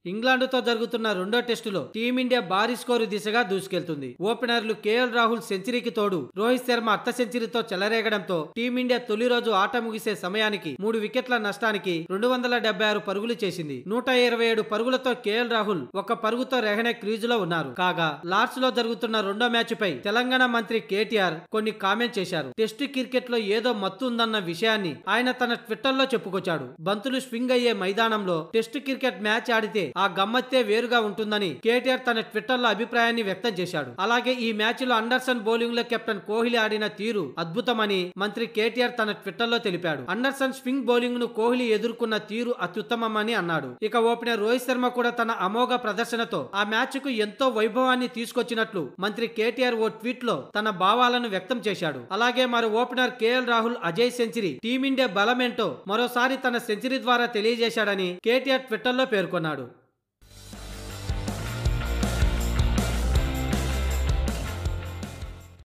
ఇంగ్లాండ్తో జరుగుతున్న రెండో టెస్టులో టీమిండియా భారీ స్కోరు దిశగా దూసుకెళ్తుంది ఓపెనర్లు కేఎల్ రాహుల్ సెంచరీకి తోడు రోహిత్ శర్మ అర్ధ సెంచరీతో చెలరేగడంతో టీమిండియా తొలి రోజు ఆట ముగిసే సమయానికి మూడు వికెట్ల నష్టానికి రెండు వందల డెబ్బై ఆరు పరుగులు చేసింది నూట ఇరవై ఏడు పరుగులతో కేఎల్ రాహుల్ ఒక పరుగుతో రెహనే క్రీజులో ఉన్నారు కాగా లార్డ్స్ లో జరుగుతున్న రెండో మ్యాచ్ పై తెలంగాణ మంత్రి కేటీఆర్ కొన్ని కామెంట్ చేశారు టెస్టు క్రికెట్ లో ఏదో మత్తు ఉందన్న విషయాన్ని ఆయన తన ట్విట్టర్ లో చెప్పుకొచ్చాడు బంతులు స్వింగ్ అయ్యే మైదానంలో టెస్టు క్రికెట్ మ్యాచ్ ఆడితే ఆ గమ్మత్తే వేరుగా ఉంటుందని కేటీఆర్ తన ట్విట్టర్ లో అభిప్రాయాన్ని వ్యక్తం చేశాడు అలాగే ఈ మ్యాచ్ లో అండర్సన్ బౌలింగ్ లో కెప్టెన్ కోహ్లీ ఆడిన తీరు అద్భుతమని మంత్రి కేటీఆర్ తన ట్విట్టర్ లో తెలిపాడు అండర్సన్ స్వింగ్ బౌలింగ్ ను కోహ్లీ ఎదుర్కొన్న తీరు అత్యుత్తమని అన్నాడు ఇక ఓపెనర్ రోహిత్ శర్మ కూడా తన అమోఘ ప్రదర్శనతో ఆ మ్యాచ్ కు ఎంతో వైభవాన్ని తీసుకొచ్చినట్లు మంత్రి కేటీఆర్ ఓ ట్వీట్ లో తన భావాలను వ్యక్తం చేశాడు అలాగే మరో opener KL Rahul Ajay century team India బలమేంటో మరోసారి తన సెంచరీ ద్వారా తెలియజేశాడని కేటీఆర్ ట్విట్టర్ లో పేర్కొన్నాడు